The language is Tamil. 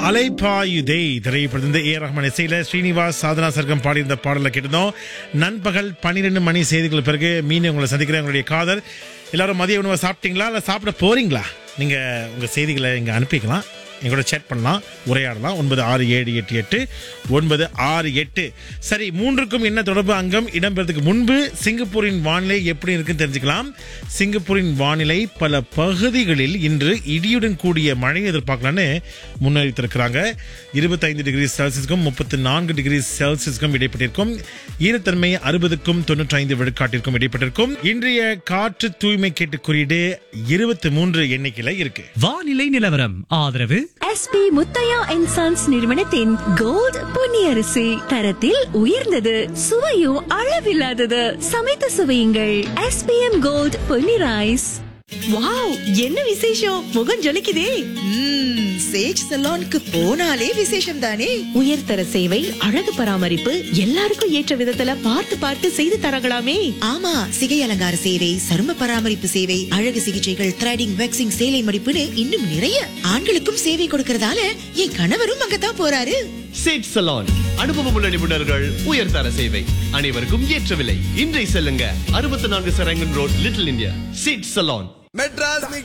அலைபாயுதே திரைப்படத்திலிருந்து ஏ ரஹ்மான் இசையில ஸ்ரீனிவாஸ் சாதனா சர்க்கம் பாடியிருந்த பாடலை கேட்டிருந்தோம் நண்பகல் பன்னிரெண்டு மணி செய்திகள் பிறகு மீண்டும் உங்களை சந்திக்கிறேன் உங்களுடைய காதல் எல்லாரும் மதிய உணவை சாப்பிட்டீங்களா இல்லை சாப்பிட போறீங்களா நீங்க உங்க செய்திகளை இங்க அனுப்பிக்கலாம் எங்களோட சேட் பண்ணலாம் உரையாடலாம் ஒன்பது ஆறு ஏழு எட்டு எட்டு ஒன்பது ஆறு எட்டு சரி மூன்றுக்கும் என்ன தொடர்பு அங்கம் இடம்பெறதுக்கு முன்பு சிங்கப்பூரின் வானிலை எப்படி இருக்குன்னு தெரிஞ்சுக்கலாம் சிங்கப்பூரின் வானிலை பல பகுதிகளில் இன்று இடியுடன் கூடிய மழை எதிர்பார்க்கலான்னு முன்னறிவித்திருக்கிறாங்க இருபத்தைந்து டிகிரி செல்சியஸ்க்கும் முப்பத்தி நான்கு டிகிரி செல்சியஸ்க்கும் இடைப்பட்டிருக்கும் ஈரத்தன்மை அறுபதுக்கும் தொண்ணூற்றி ஐந்து விழுக்காட்டிற்கும் இடைப்பட்டிருக்கும் இன்றைய காற்று தூய்மை கேட்டு குறியீடு இருபத்தி மூன்று எண்ணிக்கையில இருக்கு வானிலை நிலவரம் ஆதரவு எஸ்பி முத்தையா அண்ட் சன்ஸ் நிறுவனத்தின் கோல்ட் பொன்னியரிசி தரத்தில் உயர்ந்தது சுவையும் அளவில்லாதது சமைத்து சுவையுங்கள் SPM gold Ponni rice wow என்ன விசேஷம் முகம் ஜொலிக்குதே ம்ம், சேஜ் சலோனுக்கு போனாலே விசேஷம் தானே உயர்தர சேவை அழகு பராமரிப்பு எல்லாருக்கும் ஏற்ற விதத்துல பார்த்து பார்த்து செய்து தரங்களாமே ஆமா சிகை அலங்கார சேவை சரும பராமரிப்பு சேவை அழகு சிகிச்சைகள் த்ரெடிங் வேக்சிங் சேலை மடிப்புன்னு இன்னும் நிறைய ஆண்களுக்கும் சேவை கொடுக்கறதால என் கணவரும் அங்கதான் போறாரு சேட் சலான் அனுபவமுள்ள நிபுணர்கள் உயர்தர சேவை அனைவருக்கும் ஏற்ற விலை இன்றை செல்லுங்க அறுபத்தி நான்கு சரங்கன் ரோட் லிட்டில் இந்தியா சேட் சலான் மெட்ராஸ்